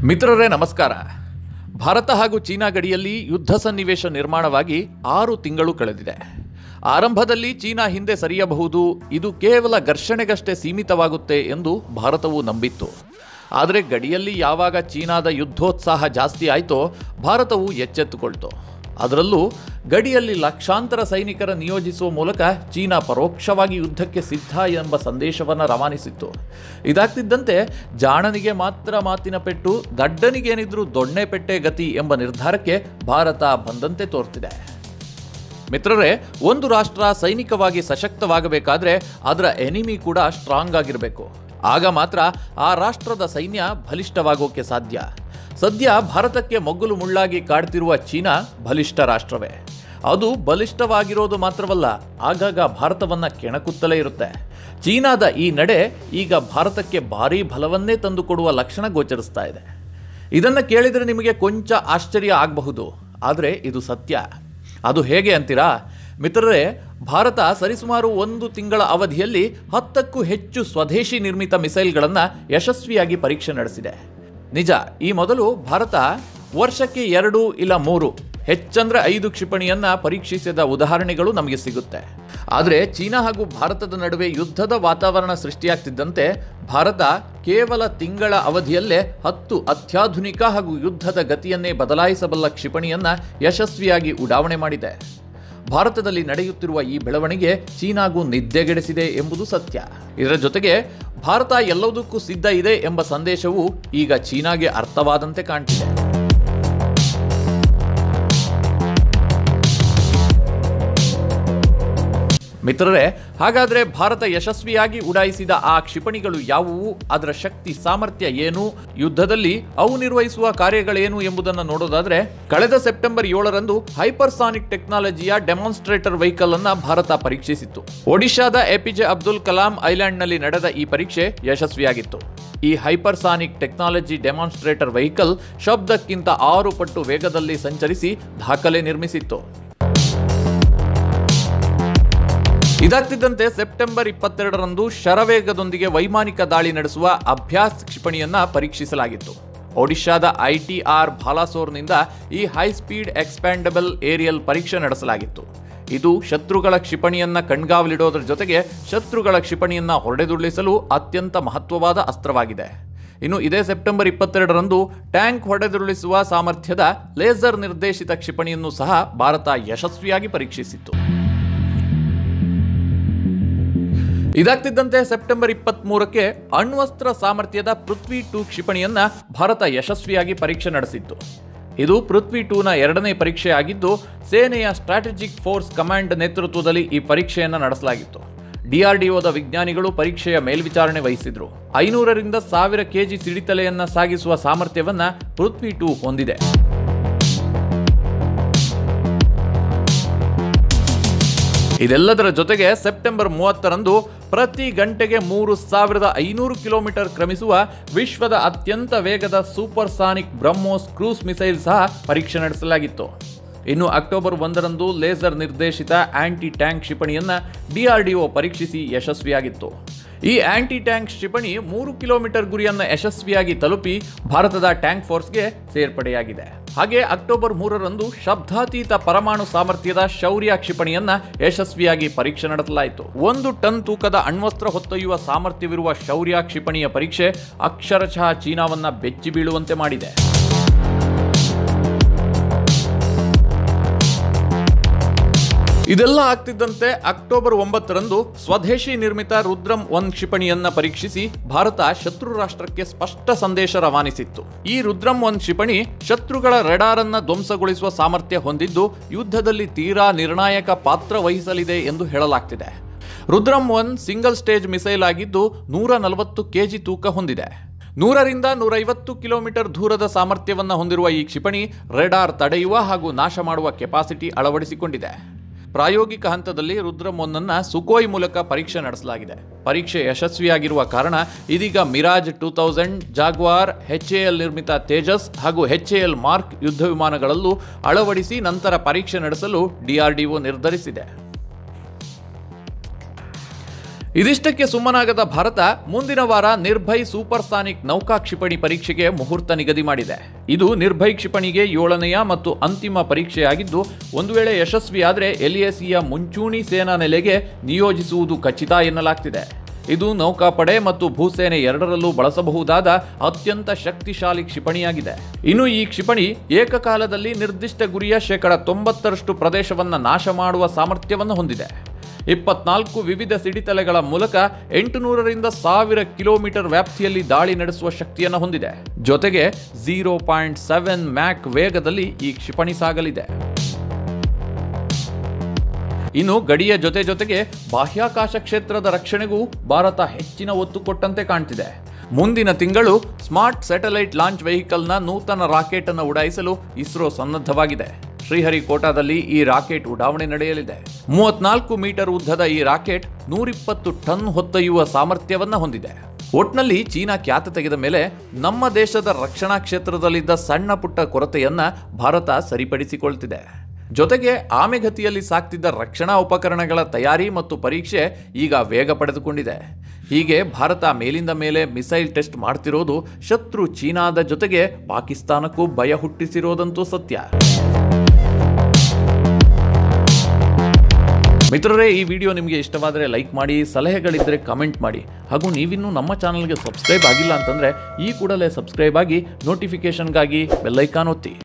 ಮಿತ್ರರೇ ನಮಸ್ಕಾರ ಭಾರತ ಹಾಗೂ ಚೀನಾ ಗಡಿಯಲ್ಲಿ ಯುದ್ಧ ಸನ್ನಿವೇಶ ನಿರ್ಮಾಣವಾಗಿ ಆರು ತಿಂಗಳು ಕಳೆದಿದೆ ಆರಂಭದಲ್ಲಿ ಚೀನಾ ಹಿಂದೆ ಸರಿಯಬಹುದು ಇದು ಕೇವಲ ಘರ್ಷಣೆಗಷ್ಟೇ ಸೀಮಿತವಾಗುತ್ತೆ ಎಂದು ಭಾರತವು ನಂಬಿತ್ತು ಆದರೆ ಗಡಿಯಲ್ಲಿ ಯಾವಾಗ ಚೀನಾದ ಯುದ್ಧೋತ್ಸಾಹ ಜಾಸ್ತಿ ಆಯಿತೋ ಭಾರತವು ಎಚ್ಚೆತ್ತುಕೊಳ್ತು ಅದರಲ್ಲೂ ಗಡಿಯಲ್ಲಿ ಲಕ್ಷಾಂತರ ಸೈನಿಕರ ನಿಯೋಜಿಸುವ ಮೂಲಕ ಚೀನಾ ಪರೋಕ್ಷವಾಗಿ ಯುದ್ಧಕ್ಕೆ ಸಿದ್ಧ ಎಂಬ ಸಂದೇಶವನ್ನು ರವಾನಿಸಿತ್ತು ಇದಾಗ್ತಿದ್ದಂತೆ ಜಾಣನಿಗೆ ಮಾತ್ರ ಮಾತಿನ ಪೆಟ್ಟು ದಡ್ಡನಿಗೇನಿದ್ರೂ ದೊಣ್ಣೆ ಪೆಟ್ಟೆ ಗತಿ ಎಂಬ ನಿರ್ಧಾರಕ್ಕೆ ಭಾರತ ಬಂದಂತೆ ತೋರ್ತಿದೆ ಮಿತ್ರರೇ ಒಂದು ರಾಷ್ಟ್ರ ಸೈನಿಕವಾಗಿ ಸಶಕ್ತವಾಗಬೇಕಾದ್ರೆ ಅದರ ಎನಿಮಿ ಕೂಡ ಸ್ಟ್ರಾಂಗ್ ಆಗಿರಬೇಕು ಆಗ ಮಾತ್ರ ಆ ರಾಷ್ಟ್ರದ ಸೈನ್ಯ ಬಲಿಷ್ಠವಾಗೋಕೆ ಸಾಧ್ಯ ಸದ್ಯ ಭಾರತಕ್ಕೆ ಮೊಗ್ಗುಲು ಮುಳ್ಳಾಗಿ ಕಾಡ್ತಿರುವ ಚೀನಾ ಬಲಿಷ್ಠ ರಾಷ್ಟ್ರವೇ ಅದು ಬಲಿಷ್ಠವಾಗಿರೋದು ಮಾತ್ರವಲ್ಲ ಆಗಾಗ ಭಾರತವನ್ನ ಕೆಣಕುತ್ತಲೇ ಇರುತ್ತೆ ಚೀನಾದ ಈ ನಡೆ ಈಗ ಭಾರತಕ್ಕೆ ಭಾರೀ ಬಲವನ್ನೇ ತಂದುಕೊಡುವ ಲಕ್ಷಣ ಗೋಚರಿಸ್ತಾ ಇದೆ ಇದನ್ನು ಕೇಳಿದರೆ ನಿಮಗೆ ಕೊಂಚ ಆಶ್ಚರ್ಯ ಆಗಬಹುದು ಆದರೆ ಇದು ಸತ್ಯ ಅದು ಹೇಗೆ ಅಂತೀರಾ ಮಿತ್ರರೇ ಭಾರತ ಸರಿಸುಮಾರು ಒಂದು ತಿಂಗಳ ಅವಧಿಯಲ್ಲಿ ಹತ್ತಕ್ಕೂ ಹೆಚ್ಚು ಸ್ವದೇಶಿ ನಿರ್ಮಿತ ಮಿಸೈಲ್ಗಳನ್ನು ಯಶಸ್ವಿಯಾಗಿ ಪರೀಕ್ಷೆ ನಡೆಸಿದೆ ನಿಜ ಈ ಮೊದಲು ಭಾರತ ವರ್ಷಕ್ಕೆ ಎರಡು ಇಲ್ಲ ಮೂರು ಹೆಚ್ಚಂದ್ರೆ ಐದು ಕ್ಷಿಪಣಿಯನ್ನ ಪರೀಕ್ಷಿಸಿದ ಉದಾಹರಣೆಗಳು ನಮಗೆ ಸಿಗುತ್ತೆ ಆದರೆ ಚೀನಾ ಹಾಗೂ ಭಾರತದ ನಡುವೆ ಯುದ್ಧದ ವಾತಾವರಣ ಸೃಷ್ಟಿಯಾಗ್ತಿದ್ದಂತೆ ಭಾರತ ಕೇವಲ ತಿಂಗಳ ಅವಧಿಯಲ್ಲೇ ಹತ್ತು ಅತ್ಯಾಧುನಿಕ ಹಾಗೂ ಯುದ್ಧದ ಗತಿಯನ್ನೇ ಬದಲಾಯಿಸಬಲ್ಲ ಕ್ಷಿಪಣಿಯನ್ನ ಯಶಸ್ವಿಯಾಗಿ ಉಡಾವಣೆ ಮಾಡಿದೆ ಭಾರತದಲ್ಲಿ ನಡೆಯುತ್ತಿರುವ ಈ ಬೆಳವಣಿಗೆ ಚೀನಾಗೂ ನಿದ್ದೆಗೆಡಿಸಿದೆ ಎಂಬುದು ಸತ್ಯ ಇದರ ಜೊತೆಗೆ ಭಾರತ ಎಲ್ಲದಕ್ಕೂ ಸಿದ್ಧ ಇದೆ ಎಂಬ ಸಂದೇಶವು ಈಗ ಚೀನಾಗೆ ಅರ್ಥವಾದಂತೆ ಕಾಣ್ತಿದೆ ಮಿತ್ರರೇ ಹಾಗಾದ್ರೆ ಭಾರತ ಯಶಸ್ವಿಯಾಗಿ ಉಡಾಯಿಸಿದ ಆ ಕ್ಷಿಪಣಿಗಳು ಯಾವುವು ಅದರ ಶಕ್ತಿ ಸಾಮರ್ಥ್ಯ ಏನು ಯುದ್ಧದಲ್ಲಿ ಅವು ನಿರ್ವಹಿಸುವ ಕಾರ್ಯಗಳೇನು ಎಂಬುದನ್ನು ನೋಡೋದಾದ್ರೆ ಕಳೆದ ಸೆಪ್ಟೆಂಬರ್ ಏಳರಂದು ಹೈಪರ್ಸಾನಿಕ್ ಟೆಕ್ನಾಲಜಿಯ ಡೆಮಾನ್ಸ್ಟ್ರೇಟರ್ ವೆಹಿಕಲ್ ಅನ್ನ ಭಾರತ ಪರೀಕ್ಷಿಸಿತ್ತು ಒಡಿಶಾದ ಎಪಿಜೆ ಅಬ್ದುಲ್ ಕಲಾಂ ಐಲ್ಯಾಂಡ್ನಲ್ಲಿ ನಡೆದ ಈ ಪರೀಕ್ಷೆ ಯಶಸ್ವಿಯಾಗಿತ್ತು ಈ ಹೈಪರ್ಸಾನಿಕ್ ಟೆಕ್ನಾಲಜಿ ಡೆಮಾನ್ಸ್ಟ್ರೇಟರ್ ವೆಹಿಕಲ್ ಶಬ್ದಕ್ಕಿಂತ ಆರು ಪಟ್ಟು ವೇಗದಲ್ಲಿ ಸಂಚರಿಸಿ ದಾಖಲೆ ನಿರ್ಮಿಸಿತ್ತು ಇದಾಗ್ತಿದ್ದಂತೆ ಸೆಪ್ಟೆಂಬರ್ ಇಪ್ಪತ್ತೆರಡರಂದು ಶರವೇಗದೊಂದಿಗೆ ವೈಮಾನಿಕ ದಾಳಿ ನಡೆಸುವ ಅಭ್ಯಾಸ್ ಕ್ಷಿಪಣಿಯನ್ನ ಪರೀಕ್ಷಿಸಲಾಗಿತ್ತು ಒಡಿಶಾದ ಐಟಿಆರ್ ಬಾಲಾಸೋರ್ನಿಂದ ಈ ಹೈ ಸ್ಪೀಡ್ ಎಕ್ಸ್ಪ್ಯಾಂಡಬಲ್ ಏರಿಯಲ್ ಪರೀಕ್ಷೆ ನಡೆಸಲಾಗಿತ್ತು ಇದು ಶತ್ರುಗಳ ಕ್ಷಿಪಣಿಯನ್ನ ಕಣ್ಗಾವಲಿಡೋದ್ರ ಜೊತೆಗೆ ಶತ್ರುಗಳ ಕ್ಷಿಪಣಿಯನ್ನ ಹೊಡೆದುರುಳಿಸಲು ಅತ್ಯಂತ ಮಹತ್ವವಾದ ಅಸ್ತ್ರವಾಗಿದೆ ಇನ್ನು ಇದೇ ಸೆಪ್ಟೆಂಬರ್ ಇಪ್ಪತ್ತೆರಡರಂದು ಟ್ಯಾಂಕ್ ಹೊಡೆದುರುಳಿಸುವ ಸಾಮರ್ಥ್ಯದ ಲೇಸರ್ ನಿರ್ದೇಶಿತ ಕ್ಷಿಪಣಿಯನ್ನು ಸಹ ಭಾರತ ಯಶಸ್ವಿಯಾಗಿ ಪರೀಕ್ಷಿಸಿತ್ತು ಇದಾಗ್ತಿದ್ದಂತೆ ಸೆಪ್ಟೆಂಬರ್ ಇಪ್ಪತ್ತ್ ಮೂರಕ್ಕೆ ಅಣ್ವಸ್ತ್ರ ಸಾಮರ್ಥ್ಯದ ಪೃಥ್ವಿ ಟೂ ಕ್ಷಿಪಣಿಯನ್ನ ಭಾರತ ಯಶಸ್ವಿಯಾಗಿ ಪರೀಕ್ಷೆ ನಡೆಸಿತ್ತು ಇದು ಪೃಥ್ವಿ ಟೂನ ಎರಡನೇ ಪರೀಕ್ಷೆ ಆಗಿದ್ದು ಸೇನೆಯ ಸ್ಟ್ರಾಟಜಿಕ್ ಫೋರ್ಸ್ ಕಮಾಂಡ್ ನೇತೃತ್ವದಲ್ಲಿ ಈ ಪರೀಕ್ಷೆಯನ್ನು ನಡೆಸಲಾಗಿತ್ತು ಡಿಆರ್ಡಿಒದ ವಿಜ್ಞಾನಿಗಳು ಪರೀಕ್ಷೆಯ ಮೇಲ್ವಿಚಾರಣೆ ವಹಿಸಿದ್ರು ಐನೂರರಿಂದ ಸಾವಿರ ಕೆಜಿ ಸಿಡಿತಲೆಯನ್ನ ಸಾಗಿಸುವ ಸಾಮರ್ಥ್ಯವನ್ನ ಪೃಥ್ವಿ ಟೂ ಹೊಂದಿದೆ ಇದೆಲ್ಲದರ ಜೊತೆಗೆ ಸೆಪ್ಟೆಂಬರ್ ಮೂವತ್ತರಂದು ಪ್ರತಿ ಗಂಟೆಗೆ ಮೂರು ಸಾವಿರದ ಐನೂರು ಕಿಲೋಮೀಟರ್ ಕ್ರಮಿಸುವ ವಿಶ್ವದ ಅತ್ಯಂತ ವೇಗದ ಸೂಪರ್ಸಾನಿಕ್ ಬ್ರಹ್ಮೋಸ್ ಕ್ರೂಸ್ ಮಿಸೈಲ್ ಸಹ ಪರೀಕ್ಷೆ ನಡೆಸಲಾಗಿತ್ತು ಇನ್ನು ಅಕ್ಟೋಬರ್ ಒಂದರಂದು ಲೇಸರ್ ನಿರ್ದೇಶಿತ ಆಂಟಿ ಟ್ಯಾಂಕ್ ಕ್ಷಿಪಣಿಯನ್ನ ಡಿಆರ್ಡಿಒ ಪರೀಕ್ಷಿಸಿ ಯಶಸ್ವಿಯಾಗಿತ್ತು ಈ ಆಂಟಿ ಟ್ಯಾಂಕ್ ಕ್ಷಿಪಣಿ ಮೂರು ಕಿಲೋಮೀಟರ್ ಗುರಿಯನ್ನ ಯಶಸ್ವಿಯಾಗಿ ತಲುಪಿ ಭಾರತದ ಟ್ಯಾಂಕ್ ಫೋರ್ಸ್ಗೆ ಸೇರ್ಪಡೆಯಾಗಿದೆ ಹಾಗೆ ಅಕ್ಟೋಬರ್ ಮೂರರಂದು ಶಬ್ದಾತೀತ ಪರಮಾಣು ಸಾಮರ್ಥ್ಯದ ಶೌರ್ಯ ಕ್ಷಿಪಣಿಯನ್ನ ಯಶಸ್ವಿಯಾಗಿ ಪರೀಕ್ಷೆ ನಡೆಸಲಾಯಿತು ಒಂದು ಟನ್ ತೂಕದ ಅಣ್ವಸ್ತ್ರ ಹೊತ್ತೊಯ್ಯುವ ಸಾಮರ್ಥ್ಯವಿರುವ ಶೌರ್ಯ ಕ್ಷಿಪಣಿಯ ಪರೀಕ್ಷೆ ಅಕ್ಷರಶಃ ಚೀನಾವನ್ನ ಬೆಚ್ಚಿ ಬೀಳುವಂತೆ ಮಾಡಿದೆ ಇದೆಲ್ಲ ಆಗ್ತಿದ್ದಂತೆ ಅಕ್ಟೋಬರ್ ಒಂಬತ್ತರಂದು ಸ್ವದೇಶಿ ನಿರ್ಮಿತ ರುದ್ರಂ ಒನ್ ಕ್ಷಿಪಣಿಯನ್ನ ಪರೀಕ್ಷಿಸಿ ಭಾರತ ಶತ್ರು ರಾಷ್ಟ್ರಕ್ಕೆ ಸ್ಪಷ್ಟ ಸಂದೇಶ ರವಾನಿಸಿತ್ತು ಈ ರುದ್ರಂ ಒನ್ ಕ್ಷಿಪಣಿ ಶತ್ರುಗಳ ರೆಡಾರ್ ಅನ್ನ ಧ್ವಂಸಗೊಳಿಸುವ ಸಾಮರ್ಥ್ಯ ಹೊಂದಿದ್ದು ಯುದ್ಧದಲ್ಲಿ ತೀರಾ ನಿರ್ಣಾಯಕ ಪಾತ್ರ ವಹಿಸಲಿದೆ ಎಂದು ಹೇಳಲಾಗ್ತಿದೆ Rudram one single stage missile ಆಗಿದ್ದು ನೂರ ನಲವತ್ತು ಕೆಜಿ ತೂಕ ಹೊಂದಿದೆ ನೂರರಿಂದ ನೂರೈವತ್ತು ಕಿಲೋಮೀಟರ್ ದೂರದ ಸಾಮರ್ಥ್ಯವನ್ನು ಹೊಂದಿರುವ ಈ ಕ್ಷಿಪಣಿ ರೆಡಾರ್ ತಡೆಯುವ ಹಾಗೂ ನಾಶ ಮಾಡುವ ಕೆಪಾಸಿಟಿ ಅಳವಡಿಸಿಕೊಂಡಿದೆ ಪ್ರಾಯೋಗಿಕ ಹಂತದಲ್ಲಿ ರುದ್ರಂ ಒಂದನ್ನ ಸುಕೋಯ್ ಮೂಲಕ ಪರೀಕ್ಷೆ ನಡೆಸಲಾಗಿದೆ ಪರೀಕ್ಷೆ ಯಶಸ್ವಿಯಾಗಿರುವ ಕಾರಣ ಇದೀಗ ಮಿರಾಜ್ ಟೂ ತೌಸಂಡ್ ಜಾಗ್ವಾರ್ ಎಲ್ ನಿರ್ಮಿತ ತೇಜಸ್ ಹಾಗೂ ಎಲ್ ಮಾರ್ಕ್ ಯುದ್ಧ ವಿಮಾನಗಳಲ್ಲೂ ಅಳವಡಿಸಿ ನಂತರ ಪರೀಕ್ಷೆ ನಡೆಸಲು ಡಿಆರ್ಡಿಒ ನಿರ್ಧರಿಸಿದೆ ಇದಿಷ್ಟಕ್ಕೆ ಸುಮ್ಮನಾಗದ ಭಾರತ ಮುಂದಿನ ವಾರ ನಿರ್ಭಯ್ ಸೂಪರ್ಸಾನಿಕ್ ನೌಕಾ ಕ್ಷಿಪಣಿ ಪರೀಕ್ಷೆಗೆ ಮುಹೂರ್ತ ನಿಗದಿ ಮಾಡಿದೆ ಇದು ನಿರ್ಭಯ್ ಕ್ಷಿಪಣಿಗೆ ಏಳನೆಯ ಮತ್ತು ಅಂತಿಮ ಪರೀಕ್ಷೆಯಾಗಿದ್ದು ಒಂದು ವೇಳೆ ಯಶಸ್ವಿಯಾದರೆ ಎಲ್ಎಸಿಯ ಮುಂಚೂಣಿ ಸೇನಾ ನೆಲೆಗೆ ನಿಯೋಜಿಸುವುದು ಖಚಿತ ಎನ್ನಲಾಗ್ತಿದೆ ಇದು ನೌಕಾಪಡೆ ಮತ್ತು ಭೂಸೇನೆ ಎರಡರಲ್ಲೂ ಬಳಸಬಹುದಾದ ಅತ್ಯಂತ ಶಕ್ತಿಶಾಲಿ ಕ್ಷಿಪಣಿಯಾಗಿದೆ ಇನ್ನು ಈ ಕ್ಷಿಪಣಿ ಏಕಕಾಲದಲ್ಲಿ ನಿರ್ದಿಷ್ಟ ಗುರಿಯ ಶೇಕಡ ತೊಂಬತ್ತರಷ್ಟು ಪ್ರದೇಶವನ್ನು ನಾಶ ಮಾಡುವ ಸಾಮರ್ಥ್ಯವನ್ನು ಹೊಂದಿದೆ ಇಪ್ಪತ್ನಾಲ್ಕು ವಿವಿಧ ಸಿಡಿತಲೆಗಳ ಮೂಲಕ ಎಂಟುನೂರರಿಂದ ಸಾವಿರ ಕಿಲೋಮೀಟರ್ ವ್ಯಾಪ್ತಿಯಲ್ಲಿ ದಾಳಿ ನಡೆಸುವ ಶಕ್ತಿಯನ್ನು ಹೊಂದಿದೆ ಜೊತೆಗೆ ಝೀರೋ ಪಾಯಿಂಟ್ ಸೆವೆನ್ ಮ್ಯಾಕ್ ವೇಗದಲ್ಲಿ ಈ ಕ್ಷಿಪಣಿ ಸಾಗಲಿದೆ ಇನ್ನು ಗಡಿಯ ಜೊತೆ ಜೊತೆಗೆ ಬಾಹ್ಯಾಕಾಶ ಕ್ಷೇತ್ರದ ರಕ್ಷಣೆಗೂ ಭಾರತ ಹೆಚ್ಚಿನ ಒತ್ತು ಕೊಟ್ಟಂತೆ ಕಾಣ್ತಿದೆ ಮುಂದಿನ ತಿಂಗಳು ಸ್ಮಾರ್ಟ್ ಸ್ಯಾಟಲೈಟ್ ಲಾಂಚ್ ವೆಹಿಕಲ್ನ ನೂತನ ರಾಕೆಟ್ ಅನ್ನು ಉಡಾಯಿಸಲು ಇಸ್ರೋ ಸನ್ನದ್ಧವಾಗಿದೆ ಶ್ರೀಹರಿಕೋಟಾದಲ್ಲಿ ಈ ರಾಕೆಟ್ ಉಡಾವಣೆ ನಡೆಯಲಿದೆ ಮೂವತ್ನಾಲ್ಕು ಮೀಟರ್ ಉದ್ದದ ಈ ರಾಕೆಟ್ ನೂರಿಪ್ಪತ್ತು ಟನ್ ಹೊತ್ತೊಯ್ಯುವ ಸಾಮರ್ಥ್ಯವನ್ನ ಹೊಂದಿದೆ ಒಟ್ನಲ್ಲಿ ಚೀನಾ ಖ್ಯಾತ ತೆಗೆದ ಮೇಲೆ ನಮ್ಮ ದೇಶದ ರಕ್ಷಣಾ ಕ್ಷೇತ್ರದಲ್ಲಿದ್ದ ಸಣ್ಣ ಪುಟ್ಟ ಕೊರತೆಯನ್ನ ಭಾರತ ಸರಿಪಡಿಸಿಕೊಳ್ತಿದೆ ಜೊತೆಗೆ ಆಮೆಗತಿಯಲ್ಲಿ ಸಾಕ್ತಿದ್ದ ರಕ್ಷಣಾ ಉಪಕರಣಗಳ ತಯಾರಿ ಮತ್ತು ಪರೀಕ್ಷೆ ಈಗ ವೇಗ ಪಡೆದುಕೊಂಡಿದೆ ಹೀಗೆ ಭಾರತ ಮೇಲಿಂದ ಮೇಲೆ ಮಿಸೈಲ್ ಟೆಸ್ಟ್ ಮಾಡ್ತಿರೋದು ಶತ್ರು ಚೀನಾದ ಜೊತೆಗೆ ಪಾಕಿಸ್ತಾನಕ್ಕೂ ಭಯ ಹುಟ್ಟಿಸಿರೋದಂತೂ ಸತ್ಯ ಮಿತ್ರರೇ ಈ ವಿಡಿಯೋ ನಿಮಗೆ ಇಷ್ಟವಾದರೆ ಲೈಕ್ ಮಾಡಿ ಸಲಹೆಗಳಿದ್ದರೆ ಕಮೆಂಟ್ ಮಾಡಿ ಹಾಗೂ ನೀವಿನ್ನೂ ನಮ್ಮ ಚಾನಲ್ಗೆ ಸಬ್ಸ್ಕ್ರೈಬ್ ಆಗಿಲ್ಲ ಅಂತಂದರೆ ಈ ಕೂಡಲೇ ಸಬ್ಸ್ಕ್ರೈಬ್ ಆಗಿ ನೋಟಿಫಿಕೇಷನ್ಗಾಗಿ ಬೆಲ್ಲೈಕಾನ್ ಒತ್ತಿ